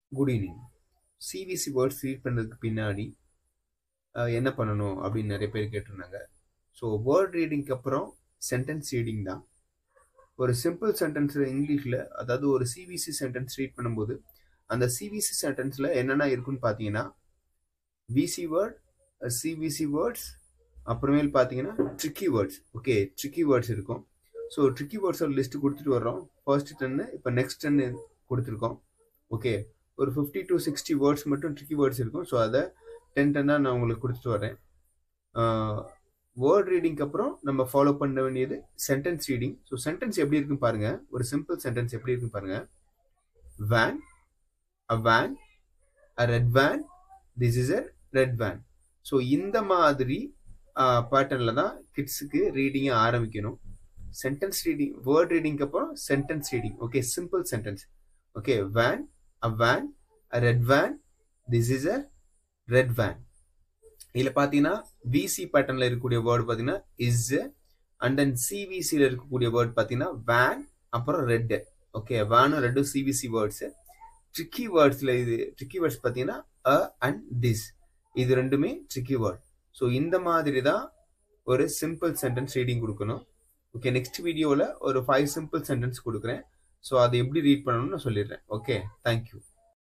good evening CVC words read பண்ணுறதுக்கு பின்னாடி அஹ், என்ன பண்ணணும் அப்படின்னு நிறைய பேர் கேட்டிருந்தாங்க ஸோ வேர்ட் ரீடிங்க்கு அப்புறம் சென்டென்ஸ் ரீடிங் தான் ஒரு சிம்பிள் சென்டென்ஸில் இங்கிலீஷில் அதாவது ஒரு சிவிசி சென்டென்ஸ் ரீட் பண்ணும்போது அந்த சிவிசி சென்டென்ஸில் என்னென்ன இருக்குன்னு பார்த்தீங்கன்னா விசி வேர்ட் சிவிசி வேர்ட்ஸ் அப்புறமேல் பார்த்தீங்கன்னா tricky words okay tricky words இருக்கும் ஸோ ட்ரிக்கி வேர்ட்ஸோட லிஸ்ட் கொடுத்துட்டு வர்றோம் ஃபர்ஸ்ட் டென்னு இப்போ நெக்ஸ்ட் டென்னு கொடுத்துருக்கோம் ஓகே ஒரு ஃபிஃப்டி டு சிக்ஸ்டி வேர்ட்ஸ் மட்டும் ட்ரிக்கி வேர்ட்ஸ் இருக்கும் ஸோ அதை டென் டென்னாக நான் உங்களுக்கு கொடுத்துட்டு வரேன் வேர்ட் ரீடிங்க்கு அப்புறம் நம்ம ஃபாலோ பண்ண வேண்டியது சென்டென்ஸ் ரீடிங் ஸோ சென்டென்ஸ் எப்படி இருக்குன்னு பாருங்க ஒரு சிம்பிள் சென்டென்ஸ் எப்படி இருக்குன்னு பாருங்க van a van a red van this is a red van so இந்த மாதிரி பேட்டர்னில் தான் கிட்ஸுக்கு ரீடிங்கை ஆரம்பிக்கணும் சென்டென்ஸ் ரீடிங் வேர்ட் ரீடிங்க்கு அப்புறம் sentence reading okay simple sentence okay van a van a red van this is a red van இதில் பார்த்தீங்கன்னா விசி பேட்டர்னில் இருக்கக்கூடிய வேர்டு பார்த்தீங்கன்னா இஸ் அண்ட் தென் சிவிசியில் இருக்கக்கூடிய வேர்ட் பார்த்தீங்கன்னா வேன் அப்புறம் ரெட்டு ஓகே வேனும் ரெட்டும் சிவிசி வேர்ட்ஸு ட்ரிக்கி வேர்ட்ஸில் இது ட்ரிக்கி வேர்ட்ஸ் பார்த்தீங்கன்னா அ அண்ட் திஸ் இது ரெண்டுமே ட்ரிக்கி வேர்ட் ஸோ இந்த மாதிரி தான் ஒரு சிம்பிள் சென்டென்ஸ் ரீடிங் கொடுக்கணும் ஓகே நெக்ஸ்ட் வீடியோவில் ஒரு ஃபைவ் சிம்பிள் சென்டென்ஸ் கொடுக்குறேன் ஸோ அதை எப்படி ரீட் பண்ணணும்னு நான் சொல்லிடுறேன் ஓகே தேங்க்யூ